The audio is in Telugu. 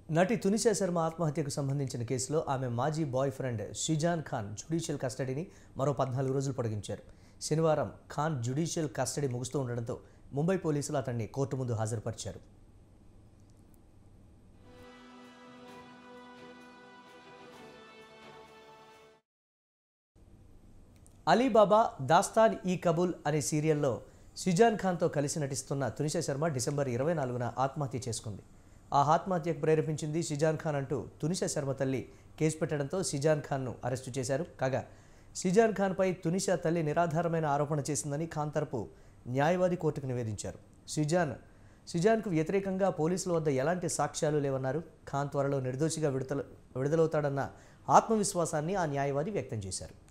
నటి తునిషా శర్మ ఆత్మహత్యకు సంబంధించిన కేసులో ఆమె మాజీ boyfriend Sheezan Khan judicial కస్టడీని మరో పద్నాలుగు రోజులు పొడిగించారు శనివారం ఖాన్ జ్యుడిషియల్ కస్టడీ ముగుస్తూ ఉండడంతో ముంబై పోలీసులు అతన్ని కోర్టు ముందు హాజరుపరిచారు అలీబాబా దాస్తాన్ ఈ కబూల్ అనే సీరియల్లో షిజాన్ ఖాన్తో కలిసి నటిస్తున్న తునిషా శర్మ డిసెంబర్ ఇరవై నాలుగున ఆత్మహత్య చేసుకుంది ఆ ఆత్మహత్యకు ప్రేరేపించింది షిజాన్ ఖాన్ అంటూ తునిషా శర్మ తల్లి కేసు పెట్టడంతో షిజాన్ ఖాన్ను అరెస్టు చేశారు కాగా షిజాన్ ఖాన్పై తునిషా తల్లి నిరాధారమైన ఆరోపణ చేసిందని ఖాన్ తరపు న్యాయవాది కోర్టుకు నివేదించారు షిజాన్ షిజాన్కు వ్యతిరేకంగా పోలీసుల వద్ద ఎలాంటి సాక్ష్యాలు లేవన్నారు ఖాన్ త్వరలో నిర్దోషిగా విడుదల విడుదలవుతాడన్న ఆత్మవిశ్వాసాన్ని ఆ న్యాయవాది వ్యక్తం చేశారు